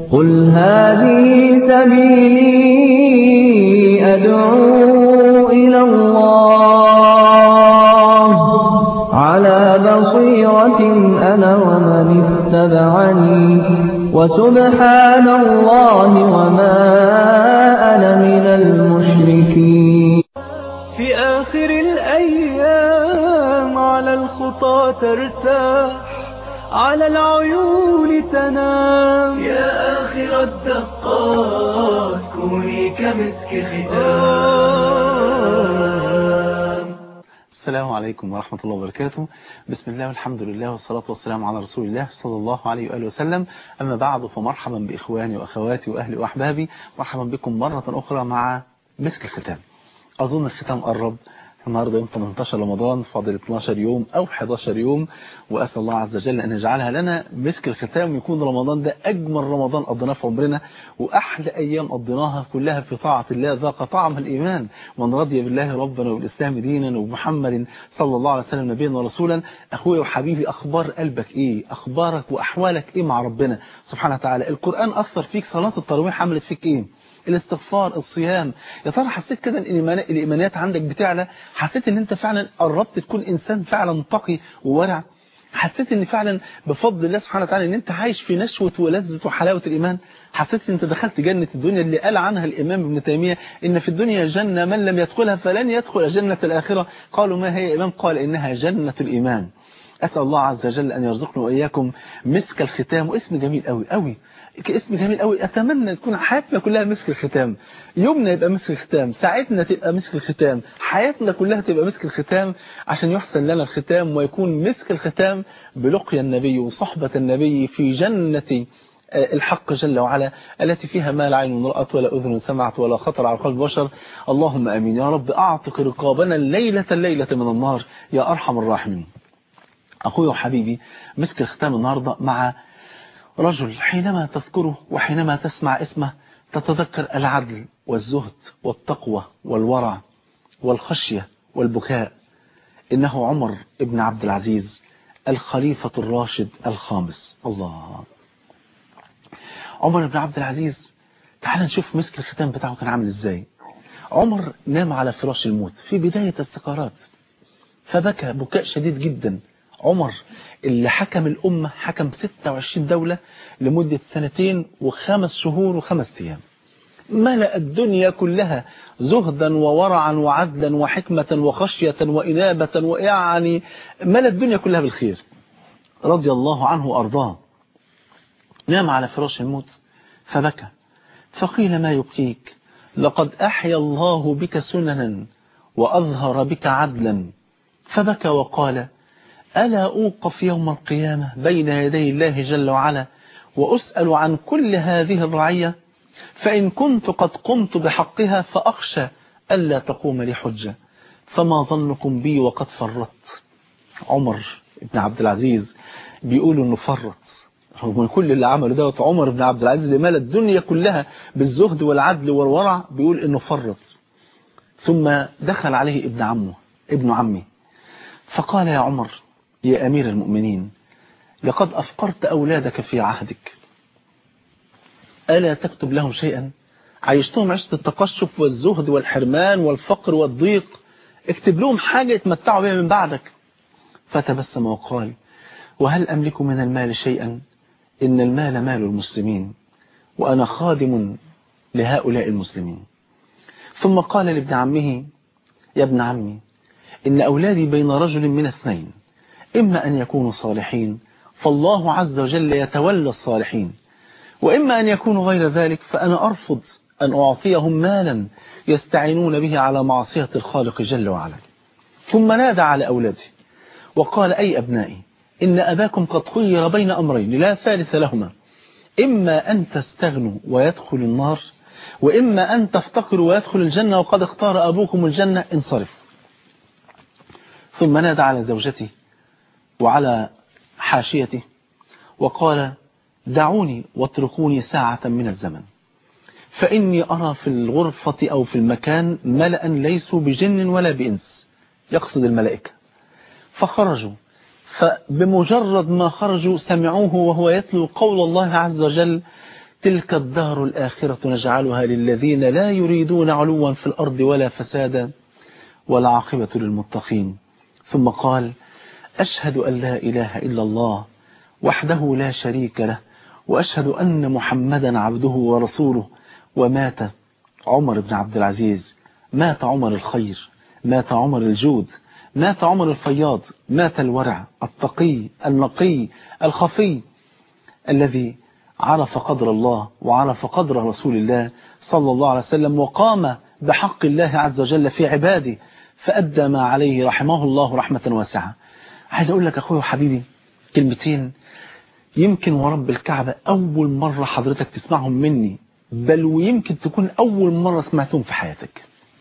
قل هذه سبيلي أدعو إلى الله على بصيرة أنا ومن اتبعني وسبحان الله وما أنا من المشركين في آخر الأيام على الخطى ترتاح على العيون تنام يا آخر الدقات كوني كمسك ختام السلام عليكم ورحمة الله وبركاته بسم الله والحمد لله والصلاة والسلام على رسول الله صلى الله عليه وآله وسلم أما بعد فمرحبا بإخواني وأخواتي وأهلي وأحبابي مرحبا بكم مرة أخرى مع مسك الختام أظن الختام قرب النهاردة يوم 18 رمضان فاضل 12 يوم أو 11 يوم وأسأل الله عز وجل أن يجعلها لنا مسك الختام ويكون رمضان ده أجمل رمضان قضيناه في عمرنا وأحلى أيام قضيناها كلها في طاعة الله ذاق طعم الإيمان من رضي بالله ربنا وبالإسلام دينا ومحمد صلى الله عليه وسلم نبينا ورسولا أخوي وحبيبي أخبار قلبك إيه أخبارك وأحوالك إيه مع ربنا سبحانه وتعالى القرآن أثر فيك صلاة التراويح عملت فيك إيه الاستغفار الصيام يا ترى حسيت كده ان الايمانيات عندك بتعلى حسيت ان انت فعلا قربت تكون انسان فعلا تقي وورع حسيت ان فعلا بفضل الله سبحانه وتعالى ان انت عايش في نشوة ولذة وحلاوة الايمان حسيت ان انت دخلت جنة الدنيا اللي قال عنها الامام ابن تيمية ان في الدنيا جنة من لم يدخلها فلن يدخل جنة الاخرة قالوا ما هي امام قال انها جنة الايمان أسأل الله عز وجل أن يرزقنا وإياكم مسك الختام واسم جميل قوي قوي اسم جميل قوي أتمنى تكون حياتنا كلها مسك الختام يومنا يبقى مسك الختام ساعتنا تبقى مسك الختام حياتنا كلها تبقى مسك الختام عشان يحسن لنا الختام ويكون مسك الختام بلقيا النبي وصحبة النبي في جنة الحق جل وعلا التي فيها ما لا عين رأت ولا أذن سمعت ولا خطر على قلب بشر اللهم أمين يا رب أعتق رقابنا الليلة الليلة من النار يا أرحم الراحمين أخوي وحبيبي مسك الختام النهاردة مع رجل حينما تذكره وحينما تسمع اسمه تتذكر العدل والزهد والتقوى والورع والخشية والبكاء إنه عمر ابن عبد العزيز الخليفة الراشد الخامس الله عمر بن عبد العزيز تعال نشوف مسك الختام بتاعه كان عامل ازاي عمر نام على فراش الموت في بداية السكرات فبكى بكاء شديد جدا عمر اللي حكم الأمة حكم 26 دولة لمدة سنتين وخمس شهور وخمس أيام ملأ الدنيا كلها زهدا وورعا وعدلا وحكمة وخشية وإنابة ويعني ملأ الدنيا كلها بالخير رضي الله عنه وأرضاه نام على فراش الموت فبكى فقيل ما يبكيك لقد أحيا الله بك سننا وأظهر بك عدلا فبكى وقال ألا أوقف يوم القيامة بين يدي الله جل وعلا وأسأل عن كل هذه الرعية فإن كنت قد قمت بحقها فأخشى ألا تقوم لي حجة فما ظنكم بي وقد فرطت عمر بن عبد العزيز بيقولوا أنه فرط رغم كل اللي عمله دوت عمر بن عبد العزيز اللي مال الدنيا كلها بالزهد والعدل والورع بيقول أنه فرط ثم دخل عليه ابن عمه ابن عمي فقال يا عمر يا أمير المؤمنين لقد أفقرت أولادك في عهدك ألا تكتب لهم شيئا عيشتهم عيشة التقشف والزهد والحرمان والفقر والضيق اكتب لهم حاجة يتمتعوا بها من بعدك فتبسم وقال وهل أملك من المال شيئا إن المال مال المسلمين وأنا خادم لهؤلاء المسلمين ثم قال لابن عمه يا ابن عمي إن أولادي بين رجل من اثنين إما أن يكونوا صالحين فالله عز وجل يتولى الصالحين وإما أن يكونوا غير ذلك فأنا أرفض أن أعطيهم مالا يستعينون به على معصية الخالق جل وعلا ثم نادى على أولاده وقال أي أبنائي إن أباكم قد خير بين أمرين لا ثالث لهما إما أن تستغنوا ويدخل النار وإما أن تفتقروا ويدخل الجنة وقد اختار أبوكم الجنة انصرف ثم نادى على زوجته وعلى حاشيته وقال دعوني واتركوني ساعة من الزمن فإني أرى في الغرفة أو في المكان ملأ ليسوا بجن ولا بإنس يقصد الملائكة فخرجوا فبمجرد ما خرجوا سمعوه وهو يتلو قول الله عز وجل تلك الدار الآخرة نجعلها للذين لا يريدون علوا في الأرض ولا فسادا والعاقبة للمتقين ثم قال أشهد أن لا إله إلا الله وحده لا شريك له وأشهد أن محمدا عبده ورسوله ومات عمر بن عبد العزيز مات عمر الخير مات عمر الجود مات عمر الفياض مات الورع التقي النقي الخفي الذي عرف قدر الله وعرف قدر رسول الله صلى الله عليه وسلم وقام بحق الله عز وجل في عباده فأدى ما عليه رحمه الله رحمة واسعة عايز أقول لك أخوي وحبيبي كلمتين يمكن ورب الكعبة أول مرة حضرتك تسمعهم مني بل ويمكن تكون أول مرة سمعتهم في حياتك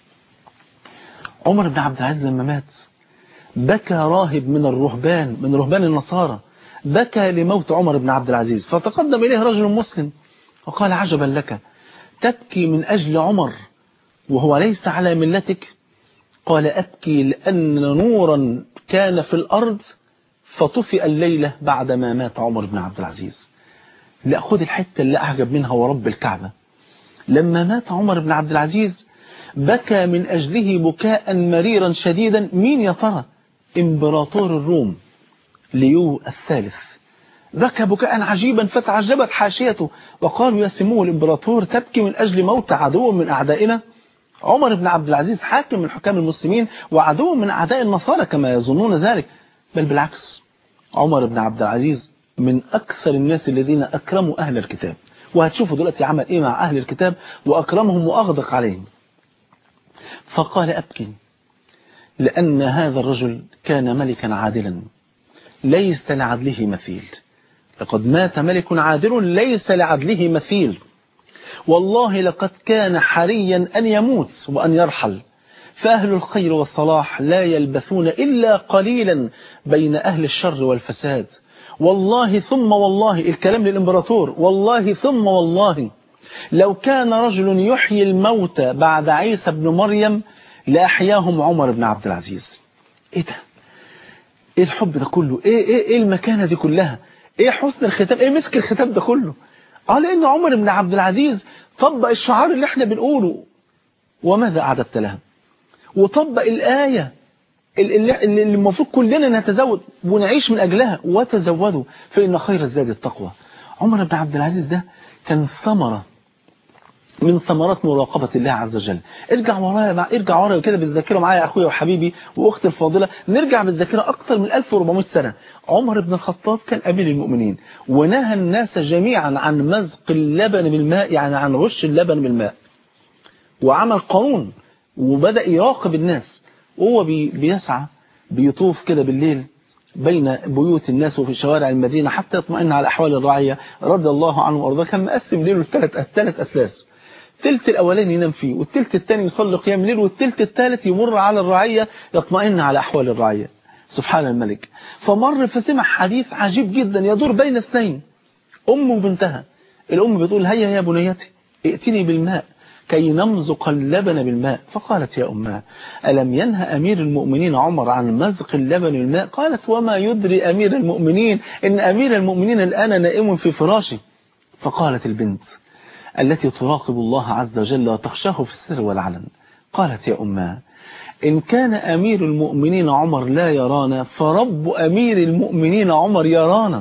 عمر بن عبد العزيز لما مات بكى راهب من الرهبان من رهبان النصارى بكى لموت عمر بن عبد العزيز فتقدم إليه رجل مسلم وقال عجبا لك تبكي من أجل عمر وهو ليس على ملتك قال أبكي لأن نورا كان في الأرض فطفئ الليلة بعدما مات عمر بن عبد العزيز لا خد الحتة اللي أعجب منها ورب الكعبة لما مات عمر بن عبد العزيز بكى من أجله بكاء مريرا شديدا مين يا ترى إمبراطور الروم ليو الثالث بكى بكاء عجيبا فتعجبت حاشيته وقالوا يا سمو الإمبراطور تبكي من أجل موت عدو من أعدائنا عمر بن عبد العزيز حاكم من حكام المسلمين وعدو من أعداء النصارى كما يظنون ذلك بل بالعكس عمر بن عبد العزيز من أكثر الناس الذين أكرموا أهل الكتاب وهتشوفوا دلوقتي عمل إيه مع أهل الكتاب وأكرمهم وأغدق عليهم فقال أبكي لأن هذا الرجل كان ملكا عادلا ليس لعدله مثيل لقد مات ملك عادل ليس لعدله مثيل والله لقد كان حريا أن يموت وأن يرحل فأهل الخير والصلاح لا يلبثون إلا قليلا بين أهل الشر والفساد والله ثم والله الكلام للإمبراطور والله ثم والله لو كان رجل يحيي الموت بعد عيسى بن مريم لأحياهم عمر بن عبد العزيز ايه ده ايه الحب ده كله ايه ايه ايه المكانة دي كلها ايه حسن الختام ايه مسك الختام ده كله اه لان عمر بن عبد العزيز طبق الشعار اللي احنا بنقوله وماذا أعددت لها وطبق الآية اللي اللي المفروض كلنا نتزود ونعيش من أجلها وتزودوا فإن خير الزاد التقوى عمر بن عبد العزيز ده كان ثمرة من ثمرات مراقبة الله عز وجل ارجع ورايا مع ارجع ورايا كده بالذاكره معايا اخويا وحبيبي واختي الفاضله نرجع بالذاكره اكتر من 1400 سنه عمر بن الخطاب كان امير المؤمنين ونهى الناس جميعا عن مزق اللبن بالماء يعني عن غش اللبن بالماء وعمل قانون وبدا يراقب الناس وهو بي بيسعى بيطوف كده بالليل بين بيوت الناس وفي شوارع المدينة حتى يطمئن على أحوال الرعية رضي الله عنه وارضاه كان مقسم ليله الثلاث الثلاث أسلاس التلت الأولاني ينام فيه والتلت الثاني يصلي قيام ليل والتلت الثالث يمر على الرعية يطمئن على أحوال الرعية سبحان الملك فمر فسمع حديث عجيب جدا يدور بين اثنين أم وبنتها الأم بتقول هيا يا بنيتي ائتني بالماء كي نمزق اللبن بالماء فقالت يا أمها ألم ينهى أمير المؤمنين عمر عن مزق اللبن بالماء قالت وما يدري أمير المؤمنين إن أمير المؤمنين الآن نائم في فراشه فقالت البنت التي تراقب الله عز وجل وتخشاه في السر والعلن قالت يا أمها إن كان أمير المؤمنين عمر لا يرانا فرب أمير المؤمنين عمر يرانا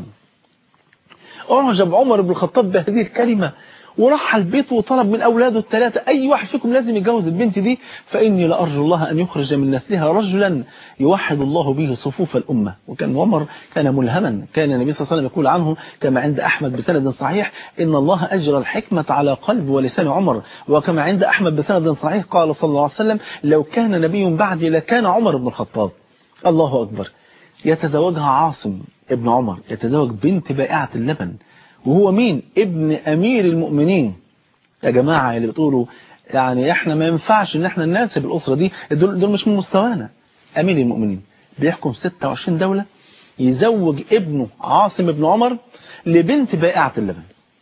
أعجب عمر بن الخطاب بهذه الكلمة وراح البيت وطلب من أولاده الثلاثة أي واحد فيكم لازم يتجوز البنت دي فإني لأرجو الله أن يخرج من نسلها رجلا يوحد الله به صفوف الأمة وكان عمر كان ملهما كان النبي صلى الله عليه وسلم يقول عنه كما عند أحمد بسند صحيح إن الله أجرى الحكمة على قلب ولسان عمر وكما عند أحمد بسند صحيح قال صلى الله عليه وسلم لو كان نبي بعدي لكان عمر بن الخطاب الله أكبر يتزوجها عاصم ابن عمر يتزوج بنت بائعة اللبن وهو مين ابن امير المؤمنين يا جماعة اللي بتقولوا يعني احنا ما ينفعش ان احنا نناسب الاسرة دي دول, دول مش من مستوانا امير المؤمنين بيحكم 26 دولة يزوج ابنه عاصم ابن عمر لبنت بائعة اللبن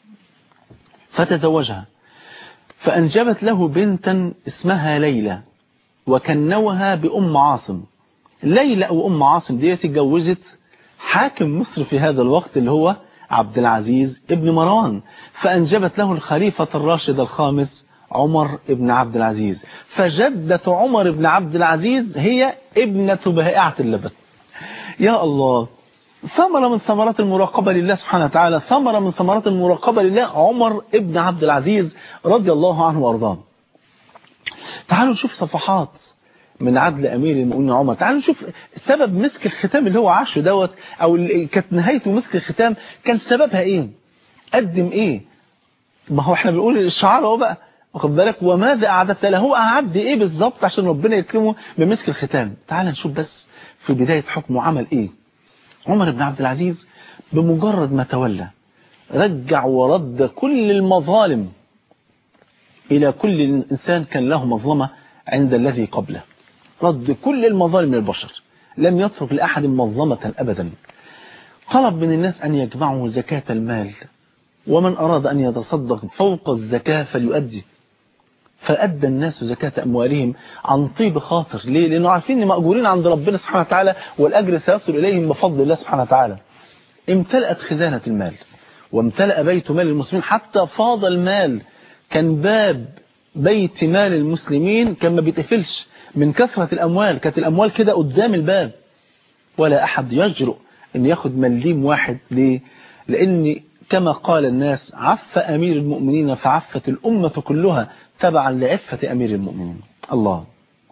فتزوجها فانجبت له بنتا اسمها ليلى وكنوها بام عاصم ليلى او ام عاصم دي اتجوزت حاكم مصر في هذا الوقت اللي هو عبد العزيز ابن مروان فأنجبت له الخليفة الراشد الخامس عمر ابن عبد العزيز فجدة عمر ابن عبد العزيز هي ابنة بائعة اللبن يا الله ثمرة من ثمرات المراقبة لله سبحانه وتعالى ثمرة من ثمرات المراقبة لله عمر ابن عبد العزيز رضي الله عنه وارضاه تعالوا نشوف صفحات من عدل أمير المؤمنين عمر تعالوا نشوف سبب مسك الختام اللي هو عاشه دوت أو اللي كانت نهايته مسك الختام كان سببها إيه قدم إيه ما هو احنا بنقول الشعار اهو بقى واخد بالك وماذا أعددت له هو أعد إيه بالظبط عشان ربنا يكرمه بمسك الختام تعال نشوف بس في بداية حكمه عمل إيه عمر بن عبد العزيز بمجرد ما تولى رجع ورد كل المظالم إلى كل إنسان كان له مظلمة عند الذي قبله رد كل المظالم للبشر لم يترك لأحد مظلمة أبدا طلب من الناس أن يجمعوا زكاة المال ومن أراد أن يتصدق فوق الزكاة فليؤدي فأدى الناس زكاة أموالهم عن طيب خاطر ليه؟ لأنه عارفين أن مأجورين عند ربنا سبحانه وتعالى والأجر سيصل إليهم بفضل الله سبحانه وتعالى امتلأت خزانة المال وامتلأ بيت مال المسلمين حتى فاض المال كان باب بيت مال المسلمين كان ما بيتقفلش من كثرة الأموال كانت الأموال كده قدام الباب ولا أحد يجرؤ أن ياخد مليم واحد ليه؟ لأن كما قال الناس عف أمير المؤمنين فعفت الأمة كلها تبعا لعفة أمير المؤمنين الله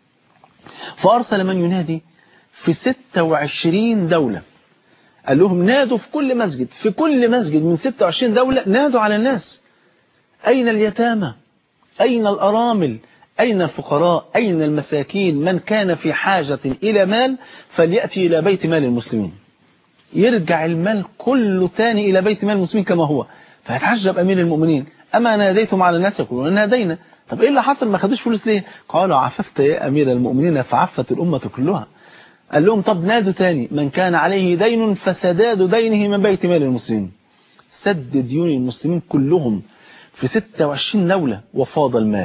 فأرسل من ينادي في 26 دولة قال لهم نادوا في كل مسجد في كل مسجد من 26 دولة نادوا على الناس أين اليتامى أين الأرامل أين الفقراء أين المساكين من كان في حاجة إلى مال فليأتي إلى بيت مال المسلمين يرجع المال كله تاني إلى بيت مال المسلمين كما هو فيتعجب أمير المؤمنين أما ناديتم على الناس يقولون نادينا طب إيه اللي حصل ما خدوش فلوس ليه قالوا عففت يا أمير المؤمنين فعفت الأمة كلها قال لهم طب نادوا تاني من كان عليه دين فسداد دينه من بيت مال المسلمين سد ديون المسلمين كلهم في 26 دولة وفاض المال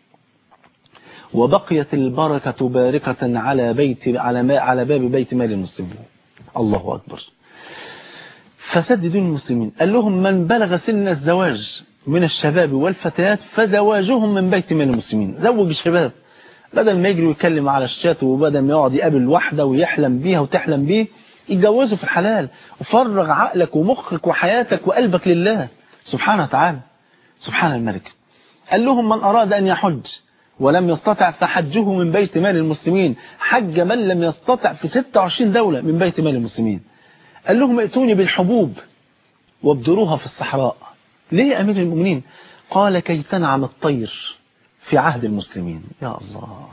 وبقيت البركة باركة على بيت على ما على باب بيت مال المسلمين الله أكبر فسد دين المسلمين قال لهم من بلغ سن الزواج من الشباب والفتيات فزواجهم من بيت مال المسلمين زوج الشباب بدل ما يجري ويتكلم على الشات وبدل ما يقعد يقابل واحدة ويحلم بيها وتحلم بيه يتجوزوا في الحلال وفرغ عقلك ومخك وحياتك وقلبك لله سبحانه وتعالى سبحان الملك قال لهم من أراد أن يحج ولم يستطع فحجه من بيت مال المسلمين حج من لم يستطع في 26 دولة من بيت مال المسلمين قال لهم ائتوني بالحبوب وابدروها في الصحراء ليه يا أمير المؤمنين قال كي تنعم الطير في عهد المسلمين يا الله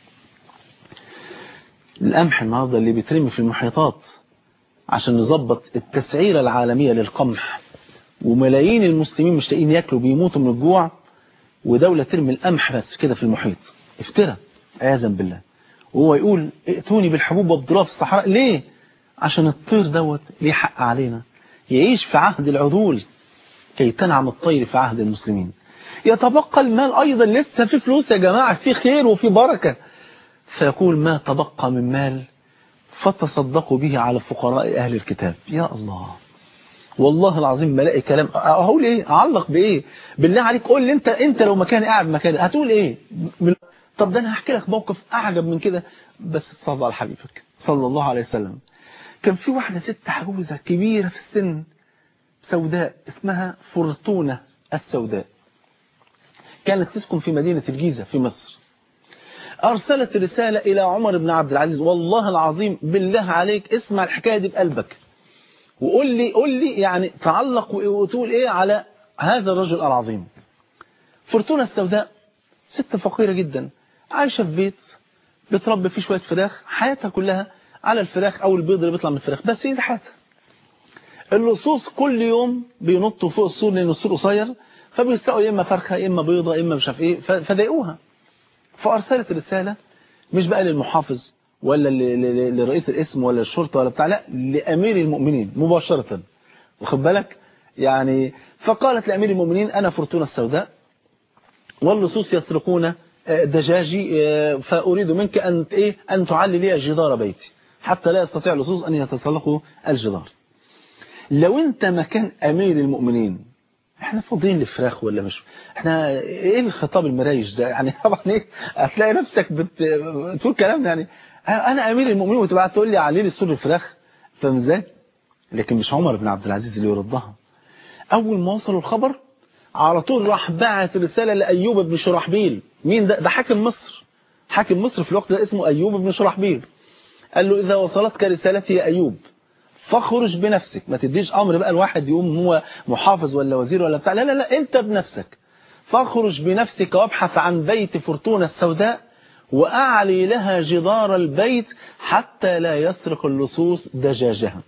القمح النهاردة اللي بيترمي في المحيطات عشان نظبط التسعيرة العالمية للقمح وملايين المسلمين مش لاقيين ياكلوا بيموتوا من الجوع ودولة ترمي القمح بس كده في المحيط افترى عياذا بالله وهو يقول ائتوني بالحبوب وابدروها في الصحراء ليه عشان الطير دوت ليه حق علينا يعيش في عهد العذول كي تنعم الطير في عهد المسلمين يتبقى المال أيضا لسه في فلوس يا جماعة في خير وفي بركة فيقول ما تبقى من مال فتصدقوا به على فقراء أهل الكتاب يا الله والله العظيم ما الاقي كلام اقول ايه اعلق بايه بالله عليك قول لي انت انت لو مكاني قاعد مكاني هتقول ايه طب ده انا هحكي لك موقف اعجب من كده بس تصلى على حبيبك صلى الله عليه وسلم كان في واحده ست عجوزه كبيره في السن سوداء اسمها فرتونه السوداء كانت تسكن في مدينه الجيزه في مصر ارسلت رساله الى عمر بن عبد العزيز والله العظيم بالله عليك اسمع الحكايه دي بقلبك وقول لي قول لي يعني تعلق وتقول ايه على هذا الرجل العظيم فرتونة السوداء ست فقيرة جدا عايشة في بيت بتربي فيه شوية فراخ حياتها كلها على الفراخ او البيض اللي بيطلع من الفراخ بس هي دي حياتها اللصوص كل يوم بينطوا فوق السور لان السور قصير فبيستقوا يا اما فرخه يا اما بيضه يا اما مش عارف ايه فضايقوها فارسلت رساله مش بقى للمحافظ ولا لرئيس الاسم ولا الشرطة ولا بتاع لا لأمير المؤمنين مباشرة واخد بالك يعني فقالت لأمير المؤمنين أنا فرتونة السوداء واللصوص يسرقون دجاجي فأريد منك أن إيه أن تعلي لي جدار بيتي حتى لا يستطيع اللصوص أن يتسلقوا الجدار لو انت مكان امير المؤمنين احنا فاضيين لفراخ ولا مش احنا ايه الخطاب المرايش ده يعني طبعا ايه هتلاقي نفسك بت... بتقول كلام يعني انا امير المؤمنين وتبقى تقول لي عليه السور الفراخ فاهم ازاي لكن مش عمر بن عبد العزيز اللي يردها اول ما وصلوا الخبر على طول راح بعت رساله لايوب بن شرحبيل مين ده ده حاكم مصر حاكم مصر في الوقت ده اسمه ايوب بن شرحبيل قال له اذا وصلتك رسالتي يا ايوب فاخرج بنفسك ما تديش امر بقى الواحد يقوم هو محافظ ولا وزير ولا بتاع لا لا لا انت بنفسك فاخرج بنفسك وابحث عن بيت فرتونة السوداء واعلي لها جدار البيت حتى لا يسرق اللصوص دجاجها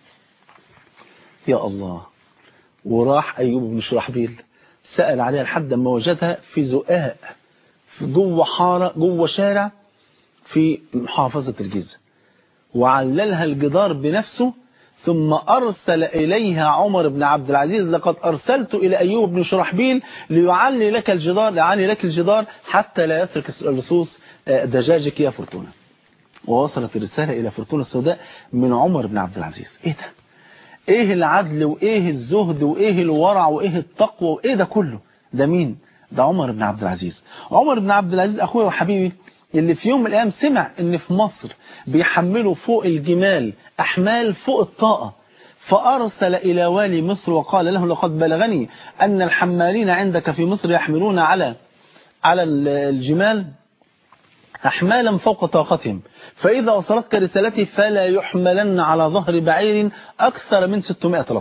يا الله وراح ايوب بن شرحبيل سأل عليها لحد ما وجدها في زقاق في جوه حارة جوه شارع في محافظة الجيزة وعللها الجدار بنفسه ثم أرسل إليها عمر بن عبد العزيز لقد أرسلت إلى أيوب بن شرحبيل ليعلي لك الجدار ليعلي لك الجدار حتى لا يسرق اللصوص دجاجك يا فرتونة ووصلت الرسالة إلى فرتونة السوداء من عمر بن عبد العزيز إيه ده إيه العدل وإيه الزهد وإيه الورع وإيه التقوى وإيه ده كله ده مين ده عمر بن عبد العزيز عمر بن عبد العزيز أخويا وحبيبي اللي في يوم من الأيام سمع ان في مصر بيحملوا فوق الجمال أحمال فوق الطاقة فأرسل إلى والي مصر وقال له لقد بلغني أن الحمالين عندك في مصر يحملون على على الجمال أحمالا فوق طاقتهم فإذا وصلتك رسالتي فلا يحملن على ظهر بعير أكثر من 600 رطل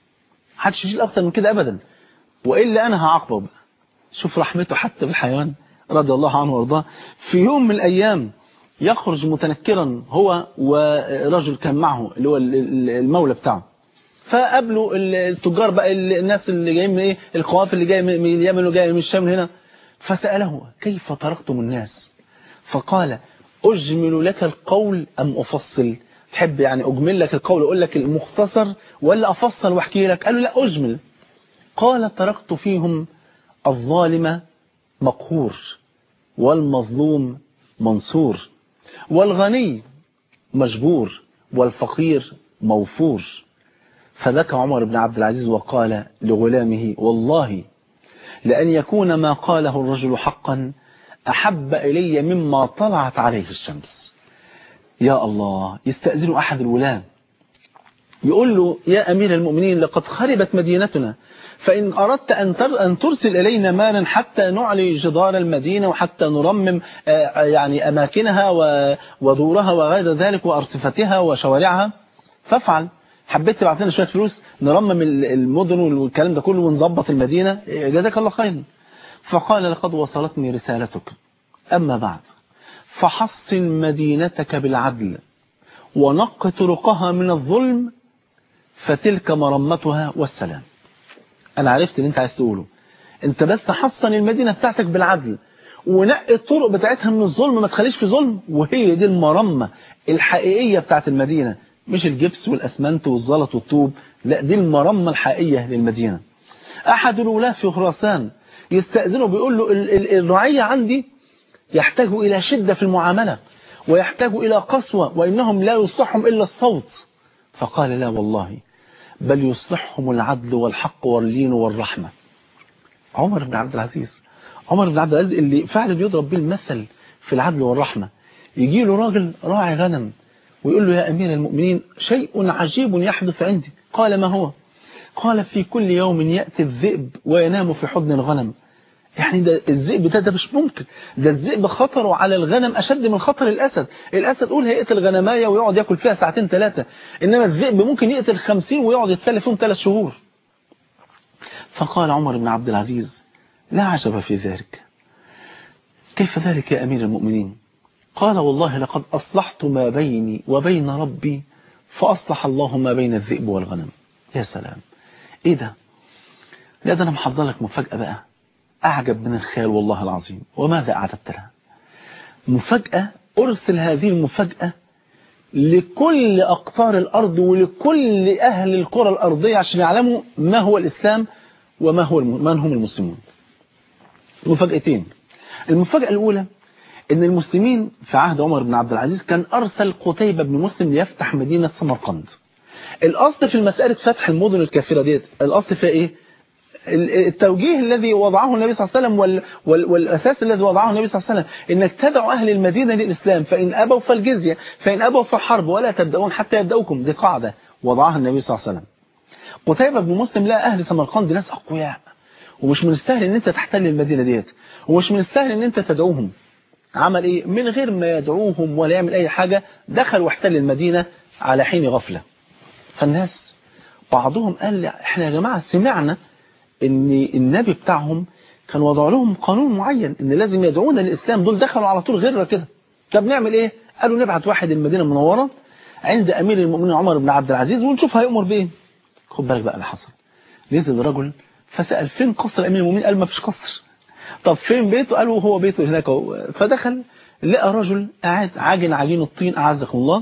حدش يشيل أكثر من كده أبدا وإلا أنا هعاقبه بقى شوف رحمته حتى بالحيوان رضي الله عنه وارضاه في يوم من الأيام يخرج متنكرا هو ورجل كان معه اللي هو المولى بتاعه فقابلوا التجار بقى الناس اللي جايين من ايه القوافل اللي جايه من اليمن وجايه من الشام هنا فسأله كيف تركتم الناس فقال أجمل لك القول أم أفصل تحب يعني أجمل لك القول أقول لك المختصر ولا أفصل واحكي لك قالوا لا أجمل قال تركت فيهم الظالم مقهور والمظلوم منصور والغني مجبور والفقير موفور فذكى عمر بن عبد العزيز وقال لغلامه والله لأن يكون ما قاله الرجل حقا أحب إلي مما طلعت عليه الشمس يا الله يستأذن أحد الولام يقول له يا أمير المؤمنين لقد خربت مدينتنا فإن أردت أن أن ترسل إلينا مالا حتى نعلي جدار المدينة وحتى نرمم يعني أماكنها ودورها وغير ذلك وأرصفتها وشوارعها فافعل حبيت تبعت لنا شوية فلوس نرمم المدن والكلام ده كله ونظبط المدينة جزاك الله خيرا فقال لقد وصلتني رسالتك أما بعد فحصن مدينتك بالعدل ونق طرقها من الظلم فتلك مرمتها والسلام انا عرفت اللي انت عايز تقوله انت بس حصن المدينة بتاعتك بالعدل ونقي الطرق بتاعتها من الظلم ما تخليش في ظلم وهي دي المرمة الحقيقية بتاعت المدينة مش الجبس والاسمنت والزلط والطوب لا دي المرمة الحقيقية للمدينة احد الولاة في خراسان يستأذنه بيقول له الرعية عندي يحتاج الى شدة في المعاملة ويحتاج الى قسوة وانهم لا يصلحهم الا الصوت فقال لا والله بل يصلحهم العدل والحق واللين والرحمة عمر بن عبد العزيز عمر بن عبد العزيز اللي فعلا بيضرب به المثل في العدل والرحمة يجي له راجل راعي غنم ويقول له يا أمير المؤمنين شيء عجيب يحدث عندي قال ما هو قال في كل يوم يأتي الذئب وينام في حضن الغنم يعني ده الذئب ده ده مش ممكن ده الذئب خطره على الغنم أشد من خطر الأسد الأسد قول هيقتل غنماية ويقعد ياكل فيها ساعتين ثلاثة إنما الذئب ممكن يقتل خمسين ويقعد يتسلى فيهم ثلاث شهور فقال عمر بن عبد العزيز لا عجب في ذلك كيف ذلك يا أمير المؤمنين قال والله لقد أصلحت ما بيني وبين ربي فأصلح الله ما بين الذئب والغنم يا سلام إيه ده لا ده أنا محضر لك مفاجأة بقى أعجب من الخيال والله العظيم وماذا أعددت لها مفاجأة أرسل هذه المفاجأة لكل أقطار الأرض ولكل أهل القرى الأرضية عشان يعلموا ما هو الإسلام وما هو من هم المسلمون مفاجأتين المفاجأة الأولى أن المسلمين في عهد عمر بن عبد العزيز كان أرسل قتيبة بن مسلم ليفتح مدينة سمرقند الاصل في مساله فتح المدن الكافره ديت الاصل فيها ايه التوجيه الذي وضعه النبي صلى الله عليه وسلم وال وال والاساس الذي وضعه النبي صلى الله عليه وسلم انك تدعو اهل المدينه للاسلام فان ابوا فالجزيه فان ابوا فالحرب ولا تبداون حتى يبداوكم دي قاعده وضعها النبي صلى الله عليه وسلم قتيبة بن مسلم لا أهل سمرقند ناس أقوياء ومش من السهل ان انت تحتل المدينة ديت ومش من السهل ان انت تدعوهم عمل ايه من غير ما يدعوهم ولا يعمل اي حاجة دخل واحتل المدينة على حين غفلة فالناس بعضهم قال احنا يا جماعة سمعنا ان النبي بتاعهم كان وضع لهم قانون معين ان لازم يدعونا للاسلام دول دخلوا على طول غير كده طب نعمل ايه قالوا نبعت واحد المدينة المنورة عند امير المؤمنين عمر بن عبد العزيز ونشوف هيأمر بايه خد بالك بقى اللي حصل نزل رجل فسأل فين قصر أمير المؤمنين قال ما فيش قصر طب فين بيته قالوا هو بيته هناك فدخل لقى رجل قاعد عاجن عجين الطين أعزكم الله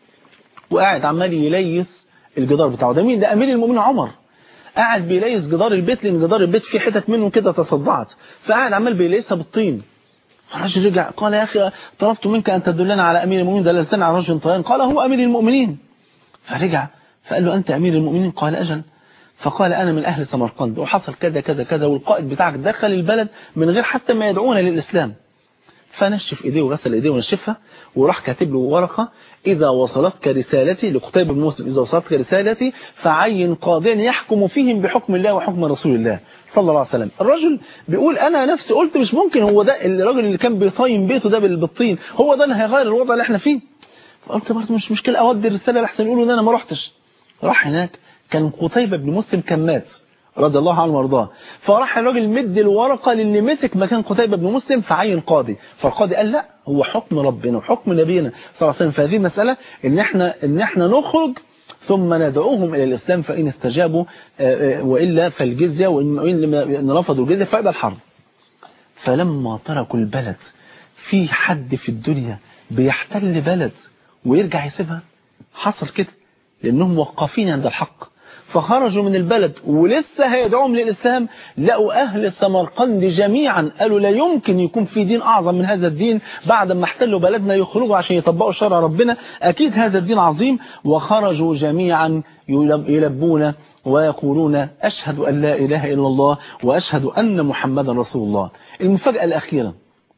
وقاعد عمال يليس الجدار بتاعه ده مين ده أمير المؤمنين عمر قاعد بيليس جدار البيت لأن جدار البيت فيه حتت منه كده تصدعت فقاعد عمال بيليسها بالطين الرجل رجع قال يا أخي طلبت منك أن تدلنا على أمير المؤمنين دللتنا على رجل طيان قال هو أمير المؤمنين فرجع فقال له أنت أمير المؤمنين قال أجل فقال أنا من أهل سمرقند وحصل كذا كذا كذا والقائد بتاعك دخل البلد من غير حتى ما يدعونا للإسلام فنشف إيديه وغسل إيديه ونشفها وراح كاتب له ورقة إذا وصلتك رسالتي لقتيبة بن مسلم إذا وصلتك رسالتي فعين قاضيا يحكم فيهم بحكم الله وحكم رسول الله صلى الله عليه وسلم الرجل بيقول أنا نفسي قلت مش ممكن هو ده الراجل اللي كان بيطين بيته ده بالطين هو ده اللي هيغير الوضع اللي احنا فيه فقلت برضه مش مشكلة أودي الرسالة لحسن يقولوا إن أنا ما رحتش راح هناك كان قتيبة بن مسلم كان مات رضي الله عنه وارضاه فراح الراجل مد الورقة للي مسك مكان قتيبة بن مسلم فعين قاضي فالقاضي قال لا هو حكم ربنا وحكم نبينا صلى الله عليه وسلم فهذه المسألة ان احنا ان احنا نخرج ثم ندعوهم الى الاسلام فان استجابوا والا فالجزية وان رفضوا الجزية فإذا الحرب فلما تركوا البلد في حد في الدنيا بيحتل بلد ويرجع يسيبها حصل كده لأنهم وقافين عند الحق فخرجوا من البلد ولسه هيدعوهم للإسلام لقوا أهل سمرقند جميعا قالوا لا يمكن يكون في دين أعظم من هذا الدين بعد ما احتلوا بلدنا يخرجوا عشان يطبقوا شرع ربنا أكيد هذا الدين عظيم وخرجوا جميعا يلبون ويقولون أشهد أن لا إله إلا الله وأشهد أن محمدا رسول الله المفاجأة الأخيرة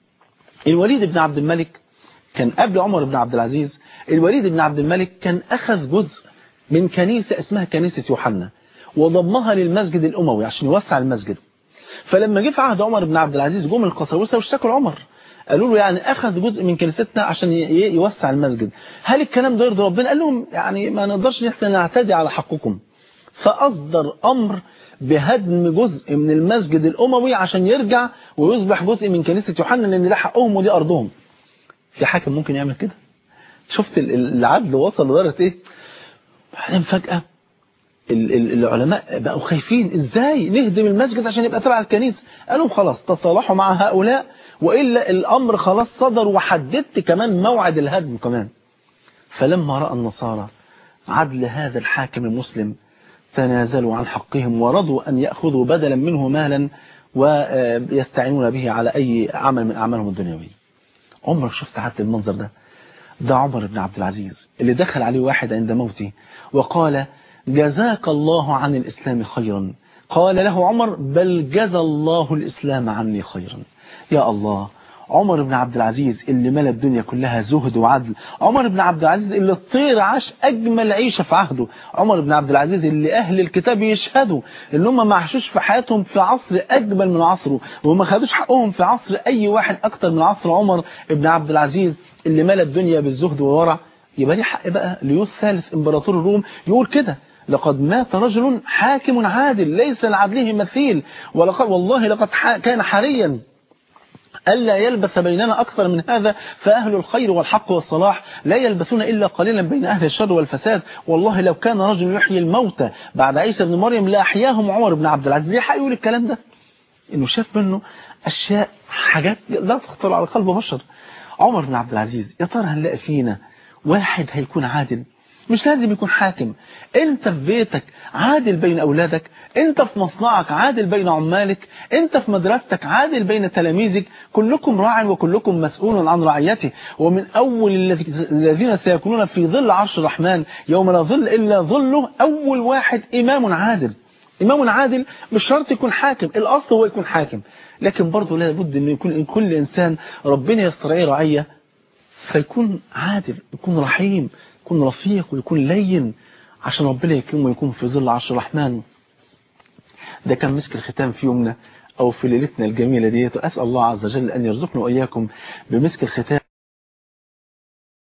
الوليد بن عبد الملك كان قبل عمر بن عبد العزيز الوليد بن عبد الملك كان أخذ جزء من كنيسة اسمها كنيسة يوحنا وضمها للمسجد الأموي عشان يوسع المسجد فلما جه في عهد عمر بن عبد العزيز جم القساوسة واشتكوا عمر قالوا له يعني أخذ جزء من كنيستنا عشان يوسع المسجد هل الكلام ده يرضي ربنا قال لهم يعني ما نقدرش احنا نعتدي على حقكم فأصدر أمر بهدم جزء من المسجد الأموي عشان يرجع ويصبح جزء من كنيسة يوحنا لأن ده حقهم ودي أرضهم في حاكم ممكن يعمل كده شفت العدل وصل لدرجه ايه بعدين فجأة العلماء بقوا خايفين ازاي نهدم المسجد عشان يبقى تبع الكنيسة قالوا خلاص تصالحوا مع هؤلاء وإلا الأمر خلاص صدر وحددت كمان موعد الهدم كمان فلما رأى النصارى عدل هذا الحاكم المسلم تنازلوا عن حقهم ورضوا أن يأخذوا بدلا منه مالا ويستعينون به على أي عمل من أعمالهم الدنيوية عمرك شفت حتى المنظر ده ده عمر بن عبد العزيز اللي دخل عليه واحد عند موته وقال جزاك الله عن الإسلام خيرا قال له عمر بل جزى الله الإسلام عني خيرا يا الله عمر بن عبد العزيز اللي ملى الدنيا كلها زهد وعدل عمر بن عبد العزيز اللي الطير عاش أجمل عيشة في عهده عمر بن عبد العزيز اللي أهل الكتاب يشهدوا ان هم ما عاشوش في حياتهم في عصر أجمل من عصره وما خدوش حقهم في عصر أي واحد أكتر من عصر عمر بن عبد العزيز اللي ملى الدنيا بالزهد والورع يبقى ليه حق بقى ليوس ثالث امبراطور الروم يقول كده لقد مات رجل حاكم عادل ليس لعدله مثيل ولقد والله لقد كان حريا ألا يلبس بيننا أكثر من هذا فأهل الخير والحق والصلاح لا يلبسون إلا قليلا بين أهل الشر والفساد والله لو كان رجل يحيي الموتى بعد عيسى بن مريم لأحياهم عمر بن عبد العزيز ليه يقول الكلام ده إنه شاف منه أشياء حاجات لا تخطر على قلب بشر عمر بن عبد العزيز يا ترى هنلاقي فينا واحد هيكون عادل مش لازم يكون حاكم انت في بيتك عادل بين اولادك انت في مصنعك عادل بين عمالك انت في مدرستك عادل بين تلاميذك كلكم راع وكلكم مسؤول عن رعيته ومن اول الذين سيكونون في ظل عرش الرحمن يوم لا ظل الا ظله اول واحد امام عادل امام عادل مش شرط يكون حاكم الاصل هو يكون حاكم لكن برضه لابد ان يكون إن كل انسان ربنا يسترعيه رعيه فيكون عادل يكون رحيم يكون رفيق ويكون لين عشان ربنا يكرمه ويكون في ظل عرش الرحمن ده كان مسك الختام في يومنا أو في ليلتنا الجميلة ديت أسأل الله عز وجل أن يرزقنا وإياكم بمسك الختام